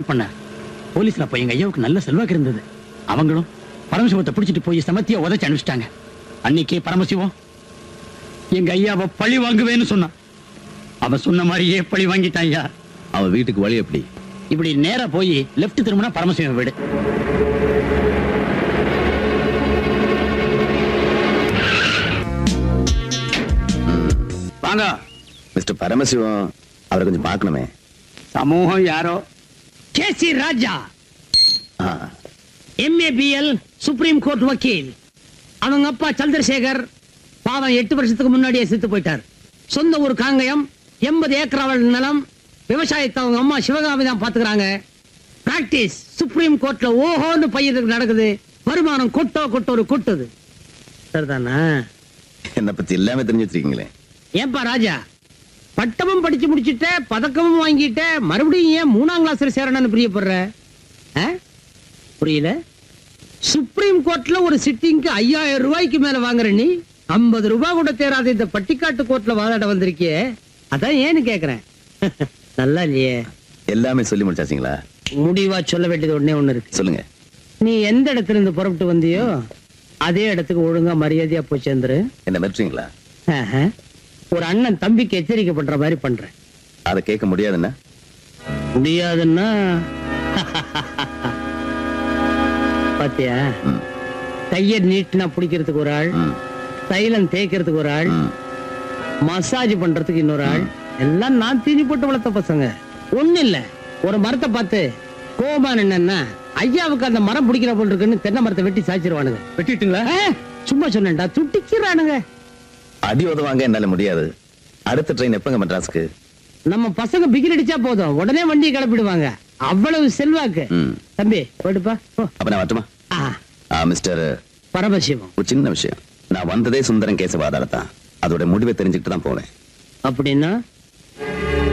பண்ணார் போலீஸ்ல போய் எங்க ஐயாவுக்கு நல்ல செல்வாக்கு இருந்தது அவங்களும் பரமசிவத்தை பிடிச்சிட்டு போய் சமத்திய உதைச்சு அனுப்பிச்சிட்டாங்க அன்னைக்கே பரமசிவம் எங்க ஐயாவை பழி வாங்குவேன்னு சொன்னான் அவன் சொன்ன மாதிரியே பழி வாங்கிட்டான் ஐயா அவன் வீட்டுக்கு வழி எப்படி இப்படி நேரா போய் லெஃப்ட் திரும்பினா பரமசிவம் வீடு வாங்க மிஸ்டர் பரமசிவம் அவரை கொஞ்சம் பார்க்கணுமே சமூகம் யாரோ கேசி ராஜா ஆ, எம்ஏபிஎல் சுப்ரீம் கோர்ட் வக்கீல் அவங்க அப்பா சந்திரசேகர் பாவம் எட்டு வருஷத்துக்கு முன்னாடியே செத்து போயிட்டார் சொந்த ஊர் காங்கயம் எண்பது ஏக்கராவல் நிலம் விவசாயத்தை அவங்க அம்மா சிவகாமி தான் பாத்துக்கிறாங்க பிராக்டிஸ் சுப்ரீம் கோர்ட்ல ஓஹோன்னு பையனுக்கு நடக்குது வருமானம் கொட்டோ கொட்டோரு கொட்டுது சரிதானா என்னை பத்தி எல்லாமே தெரிஞ்சு வச்சிருக்கீங்களே ஏன்பா ராஜா பட்டமும் படிச்சு முடிச்சிட்ட பதக்கமும் வாங்கிட்ட மறுபடியும் ஏன் மூணாம் கிளாஸ்ல சேரணும்னு பிரியப்படுற ஆ? புரியல சுப்ரீம் கோர்ட்ல ஒரு சிட்டிங்க்கு ஐயாயிரம் ரூபாய்க்கு மேல வாங்குற நீ ஐம்பது ரூபாய் கூட தேராத இந்த பட்டிக்காட்டு கோர்ட்ல வாதாட வந்திருக்கியே அதான் ஏன்னு கேக்குறேன் நல்லா இல்லையே எல்லாமே சொல்லி முடிச்சாச்சுங்களா முடிவா சொல்ல வேண்டியது ஒண்ணே ஒண்ணு இருக்கு சொல்லுங்க நீ எந்த இடத்துல இருந்து புறப்பட்டு வந்தியோ அதே இடத்துக்கு ஒழுங்கா மரியாதையா போய் சேர்ந்துரு என்ன மிரட்டுறீங்களா ஆஹா. ஒரு அண்ணன் தம்பிக்கு எச்சரிக்கை பண்ற மாதிரி பண்றேன் அதை கேட்க முடியாதுன்னா முடியாதுன்னா பாத்தியா ம், கைய நீட்டினா பிடிக்கிறதுக்கு ஒரு ஆள் ம், தைலம் தேய்க்கிறதுக்கு ஒரு ஆள் ம். மசாஜ் பண்றதுக்கு இன்னொரு ஆள் எல்லாம் நான் தீனி போட்டு வளர்த்த பசங்க ஒண்ணு இல்ல ஒரு மரத்தை பார்த்து கோபான் என்னன்னா ஐயாவுக்கு அந்த மரம் பிடிக்கிற போல் இருக்குன்னு தென்னை மரத்தை வெட்டி சாய்ச்சிருவானுங்க வெட்டிட்டுங்களா ஆ, சும்மா சொன்னேன்டா துட்டிக்கிறானுங்க அடி உதவாங்க என்னால முடியாது அடுத்த ட்ரெயின் எப்பங்க மெட்ராஸ்க்கு நம்ம பசங்க பிகில் அடிச்சா போதும் உடனே வண்டியை கிளப்பிடுவாங்க அவ்வளவு செல்வாக்கு ம். தம்பி போயிடுப்பா போ. அப்ப நான் வரட்டுமா ஆ, ஆ, மிஸ்டர் பரமசிவம் ஒரு சின்ன விஷயம் நான் வந்ததே சுந்தரம் கேச வாதாடத்தான் அதோட முடிவை தெரிஞ்சுக்கிட்டு தான் போவேன் அப்படின்னா